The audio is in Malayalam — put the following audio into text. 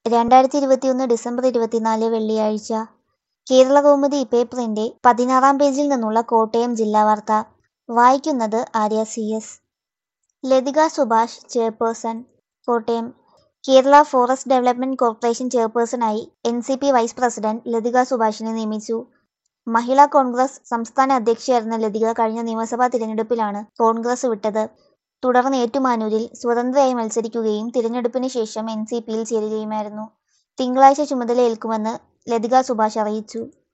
രണ്ടായിരത്തി ഇരുപത്തിയൊന്ന് ഡിസംബർ ഇരുപത്തിനാല് വെള്ളിയാഴ്ച കേരളകൗമുദി പേപ്പറിന്റെ പതിനാറാം പേജിൽ നിന്നുള്ള കോട്ടയം ജില്ലാ വാർത്ത വായിക്കുന്നത് Arya C S Lathika Subhash chairperson Kottayam Kerala forest development corporation ചെയർപേഴ്സണായി N C P vice president Lathika സുഭാഷിനെ നിയമിച്ചു മഹിളാ കോൺഗ്രസ് സംസ്ഥാന അധ്യക്ഷയായിരുന്ന ലതിക കഴിഞ്ഞ നിയമസഭാ തിരഞ്ഞെടുപ്പിലാണ് കോൺഗ്രസ് വിട്ടത് തുടർന്ന് ഏറ്റുമാനൂരിൽ സ്വതന്ത്രയായി മത്സരിക്കുകയും തിരഞ്ഞെടുപ്പിന് ശേഷം എൻ സി പിയിൽ ചേരുകയുമായിരുന്നു തിങ്കളാഴ്ച ചുമതലയേൽക്കുമെന്ന് ലതിക സുഭാഷ് അറിയിച്ചു